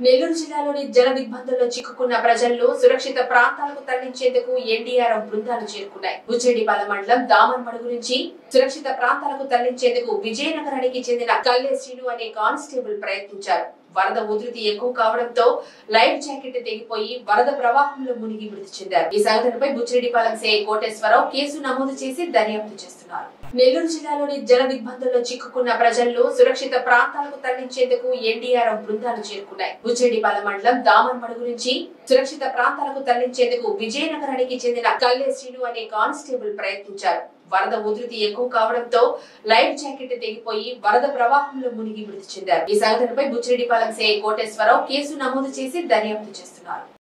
నెల్లూరు జిల్లాలోని జల దిగ్బంధంలో చిక్కుకున్న ప్రజలను సురక్షిత ప్రాంతాలకు తరలించేందుకు ఎన్డీఆర్ఎఫ్ బృందాలు చేరుకున్నాయి బుచ్చేడిపాలెం మండలం దామన్మడుగు నుంచి సురక్షిత ప్రాంతాలకు తరలించేందుకు విజయనగరానికి చెందిన కల్లే శ్రీను అనే కానిస్టేబుల్ ప్రయత్నించారు వరద ఉధృతి ఎక్కువ కావడంతో లైఫ్ జాకెట్ తెగిపోయి వరద ప్రవాహంలో మునిగి మృతి చెందారు ఈ సంఘటనపై బుచ్చిరెడ్డిపాలెం సే కోటేశ్వరరావు కేసు నమోదు చేసి దర్యాప్తు చేస్తున్నారు నెల్లూరు జిల్లాలోని జల దిగ్బంధంలో చిక్కుకున్న ప్రజలను సురక్షిత ప్రాంతాలకు తరలించేందుకు ఎన్డీఆర్ఎఫ్ బృందాలు చేరుకున్నాయి బుచ్చిరెడ్డిపాలెం మండలం దామన్మడుగు నుంచి సురక్షిత ప్రాంతాలకు తరలించేందుకు విజయనగరానికి చెందిన కల్లే శ్రీను అనే కానిస్టేబుల్ ప్రయత్నించారు వరద ఉధృతి ఎక్కువ కావడంతో లైఫ్ జాకెట్ తెగిపోయి వరద ప్రవాహంలో మునిగి మృతి చెందారు ఈ సంఘటనపై బుచ్చిరెడ్డిపాలెం సే కోటేశ్వరరావు కేసు నమోదు చేసి దర్యాప్తు చేస్తున్నారు